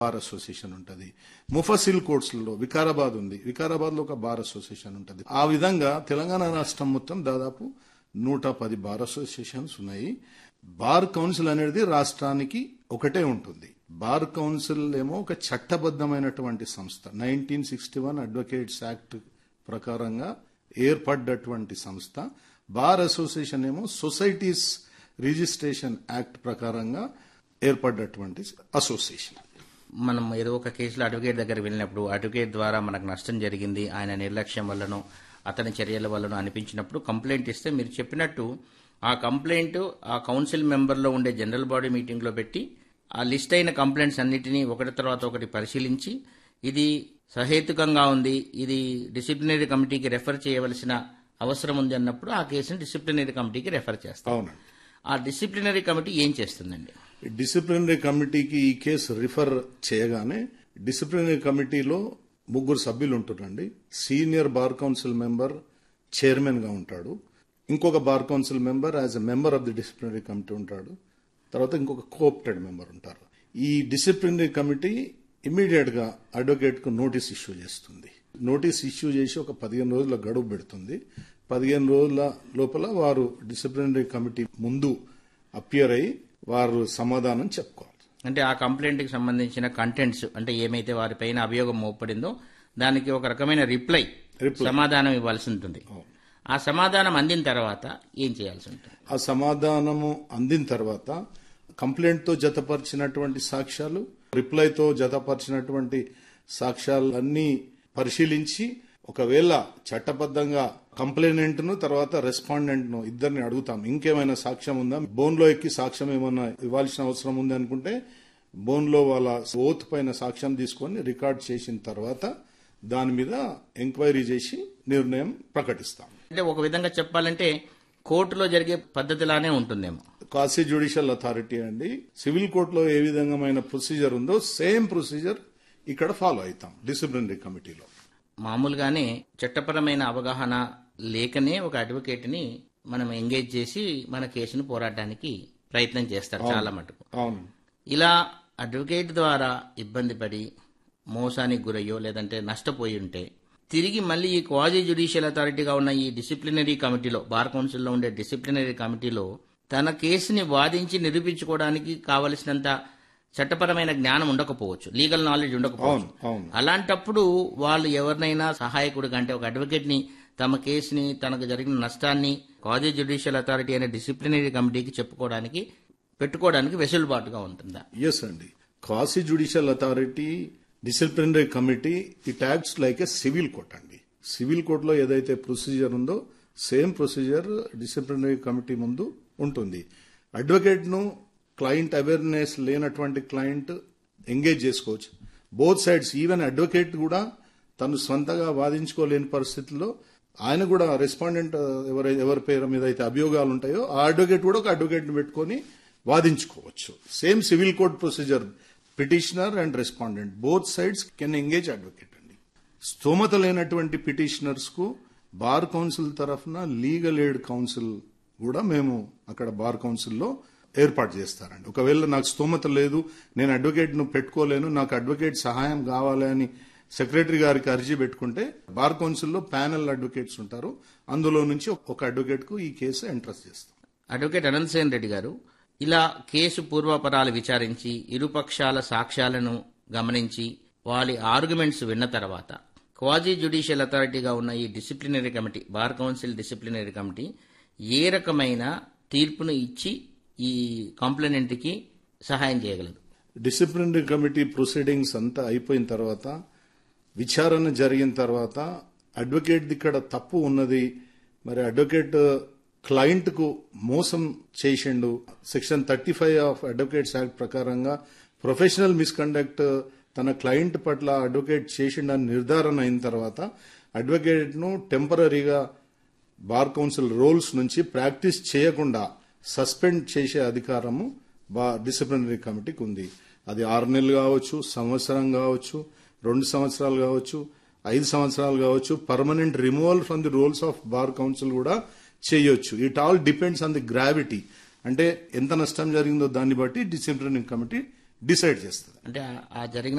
Bar association ఉంటుంది ముఫసిల్ courts లో వికారాబాద్ ఉంది వికారాబాద్ లో ఒక బార్ అసోసియేషన్ ఉంటుంది ఆ విధంగా తెలంగాణ రాష్ట్రం మొత్తం దాదాపు నూట పది బార్ అసోసియేషన్స్ ఉన్నాయి బార్ కౌన్సిల్ అనేది రాష్ట్రానికి ఒకటే ఉంటుంది బార్ కౌన్సిల్ ఏమో ఒక చట్టబద్ధమైనటువంటి సంస్థ nineteen sixty one advocates act ప్రకారంగా ఏర్పడ్డటువంటి సంస్థ బార్ అసోసియేషన్ ఏమో సొసైటీస్ రిజిస్ట్రేషన్ యాక్ట్ ప్రకారంగా ఏర్పడ్డటువంటి అసోసియేషన్ మనం ఏదో ఒక కేసులో అడ్వకేట్ దగ్గర వెళ్ళినప్పుడు అడ్వకేట్ ద్వారా మనకు నష్టం జరిగింది ఆయన నిర్లక్ష్యం వల్లనో అతని చర్యల వల్లనో అనిపించినప్పుడు కంప్లైంట్ ఇస్తే మీరు చెప్పినట్టు ఆ కంప్లైంట్ ఆ కౌన్సిల్ మెంబర్లో ఉండే జనరల్ బాడీ మీటింగ్లో పెట్టి ఆ లిస్ట్ అయిన కంప్లైంట్స్ అన్నిటినీ ఒకటి తర్వాత ఒకటి పరిశీలించి ఇది సహేతుకంగా ఉంది ఇది డిసిప్లినరీ కమిటీకి రెఫర్ చేయవలసిన అవసరం ఉంది అన్నప్పుడు ఆ కేసుని డిసిప్లినరీ కమిటీకి రెఫర్ చేస్తాం అవునండి ఆ డిసిప్లినరీ కమిటీ ఏం చేస్తుందండి డిసిప్లినరీ కమిటీకి ఈ కేసు రిఫర్ చేయగానే డిసిప్లినరీ కమిటీలో ముగ్గురు సభ్యులు ఉంటున్నారండి senior bar council member chairman గా ఉంటాడు ఇంకొక bar council member as a member of the disciplinary committee ఉంటాడు తర్వాత ఇంకొక కోఆప్టెడ్ మెంబర్ ఉంటారు ఈ డిసిప్లినరీ కమిటీ ఇమీడియట్ గా అడ్వకేట్ కు నోటీస్ ఇష్యూ చేస్తుంది నోటీస్ ఇష్యూ చేసి ఒక పదిహేను రోజుల గడువు పెడుతుంది పదిహేను రోజుల లోపల వారు డిసిప్లినరీ కమిటీ ముందు అపియర్ అయ్యి వారు సమాధానం చెప్పుకోవాలి అంటే ఆ కంప్లైంట్ కి సంబంధించిన కంటెంట్స్ అంటే ఏమైతే వారిపైన అభియోగం మోపడిందో దానికి ఒక రకమైన రిప్లై Reply. సమాధానం ఇవ్వాల్సి ఉంటుంది ఆ సమాధానం అందిన తర్వాత ఏం చేయాల్సి ఉంటుంది ఆ సమాధానము అందిన తర్వాత కంప్లైంట్ తో జతపరిచినటువంటి సాక్ష్యాలు రిప్లైతో జతపరిచినటువంటి సాక్ష్యాలన్నీ పరిశీలించి ఒకవేళ చట్టబద్ధంగా కంప్లైనెంట్ ను తర్వాత రెస్పాండెంట్ ను ఇద్దరిని అడుగుతాం ఇంకేమైనా సాక్ష్యం ఉందా బోన్ లో ఎక్కి సాక్ష్యం ఏమైనా ఇవ్వాల్సిన అవసరం ఉంది అనుకుంటే బోన్ లో వాళ్ళ ఓత్ పైన సాక్ష్యం తీసుకొని రికార్డ్ చేసిన తర్వాత దాని మీద ఎంక్వైరీ చేసి నిర్ణయం ప్రకటిస్తాం అంటే ఒక విధంగా చెప్పాలంటే కోర్టులో జరిగే పద్ధతిలానే ఉంటుందేమో కాశీ జ్యుడిషియల్ అథారిటీ అండి సివిల్ కోర్టులో ఏ విధంగామైన ప్రొసీజర్ ఉందో సేమ్ ప్రొసీజర్ ఇక్కడ ఫాలో అవుతాం డిసిప్లినరీ కమిటీలో మామూలుగానే చట్టపరమైన అవగాహన లేకనే ఒక అడ్వకేట్ ని మనం ఎంగేజ్ చేసి మన కేసును పోరాడడానికి ప్రయత్నం చేస్తారు చాలా మటుకు అవును ఇలా అడ్వకేట్ ద్వారా ఇబ్బంది పడి మోసానికి గురయ్యో లేదంటే నష్టపోయి ఉంటే తిరిగి మళ్ళీ ఈ క్వాజీ జ్యుడిషియల్ అథారిటీగా ఉన్న ఈ డిసిప్లినరీ కమిటీలో బార్ కౌన్సిల్లో ఉండే డిసిప్లినరీ కమిటీలో తన కేసుని వాదించి నిరూపించుకోవడానికి కావలసినంత చట్టపరమైన జ్ఞానం ఉండకపోవచ్చు లీగల్ నాలెడ్జ్ ఉండకపోవచ్చు అవును అవును అలాంటప్పుడు వాళ్ళు ఎవరినైనా సహాయకుడిగా అంటే ఒక అడ్వకేట్ ని తమ కేసుని తనకు జరిగిన నష్టాన్ని కాజీ జ్యుడిషియల్ అథారిటీ అనే డిసిప్లినరీ కమిటీకి చెప్పుకోవడానికి పెట్టుకోవడానికి వెసులుబాటుగా ఉంటుందా ఎస్ అండి quasi judicial authority disciplinary committee it acts like a civil court అండి సివిల్ కోర్టులో ఏదైతే ప్రొసీజర్ ఉందో సేమ్ ప్రొసీజర్ డిసిప్లినరీ కమిటీ ముందు ఉంటుంది అడ్వకేట్ ను క్లయింట్ అవేర్నెస్ లేనటువంటి క్లయింట్ ఎంగేజ్ చేసుకోవచ్చు బోత్ సైడ్స్ ఈవెన్ అడ్వకేట్ కూడా తను సొంతగా వాదించుకోలేని పరిస్థితుల్లో ఆయన కూడా రెస్పాండెంట్ ఎవరై ఎవరి పేరు మీద అయితే అభియోగాలు ఉంటాయో ఆ అడ్వకేట్ కూడా ఒక అడ్వకేట్ ని పెట్టుకొని వాదించుకోవచ్చు same civil court procedure petitioner and respondent both sides can engage advocate అండి స్తోమత లేనటువంటి పిటిషనర్స్ కు బార్ కౌన్సిల్ తరఫున లీగల్ ఎయిడ్ కౌన్సిల్ కూడా మేము అక్కడ బార్ కౌన్సిల్లో ఏర్పాటు చేస్తారండి ఒకవేళ నాకు స్తోమత లేదు నేను అడ్వకేట్ ను పెట్టుకోలేను నాకు అడ్వకేట్ సహాయం కావాలి అని సెక్రటరీ గారికి అర్జీ పెట్టుకుంటే బార్ కౌన్సిల్లో ప్యానెల్ అడ్వకేట్స్ ఉంటారు అందులో నుంచి ఒక అడ్వకేట్ కు ఈ కేసు ఎంట్రస్ట్ చేస్తాం అడ్వకేట్ అనంతసేన్ రెడ్డి గారు ఇలా కేసు పూర్వపరాలు విచారించి ఇరుపక్షాల సాక్ష్యాలను గమనించి వాళ్ళ ఆర్గ్యుమెంట్స్ విన్న తర్వాత క్వాజీ జ్యుడిషియల్ అథారిటీగా ఉన్న ఈ disciplinary committee bar council disciplinary committee ఏ రకమైన తీర్పును ఇచ్చి ఈ కంప్లైనెంట్ కి సహాయం చేయగలదు డిసిప్లినరీ కమిటీ ప్రొసీడింగ్స్ అంతా అయిపోయిన తర్వాత విచారణ జరిగిన తర్వాత అడ్వకేట్ ఇక్కడ తప్పు ఉన్నది మరి అడ్వకేట్ క్లయింట్ కు మోసం చేసిండు section thirty five of advocates act ప్రకారంగా ప్రొఫెషనల్ మిస్కండక్ట్ తన క్లయింట్ పట్ల అడ్వకేట్ చేసిండని నిర్ధారణ అయిన తర్వాత అడ్వకేట్ ను టెంపరీగా బార్ కౌన్సిల్ రోల్స్ నుంచి ప్రాక్టీస్ చేయకుండా సస్పెండ్ చేసే అధికారము బా డిసిప్లినరీ కమిటీకి ఉంది అది ఆరు నెలలు కావచ్చు సంవత్సరం కావచ్చు రెండు సంవత్సరాలు కావచ్చు ఐదు సంవత్సరాలు కావచ్చు permanent removal from the rolls of bar council కూడా చేయొచ్చు it all depends on the gravity అంటే ఎంత నష్టం జరిగిందో దాన్ని బట్టి డిసిప్లినరీ కమిటీ డిసైడ్ చేస్తుంది అంటే ఆ- ఆ జరిగిన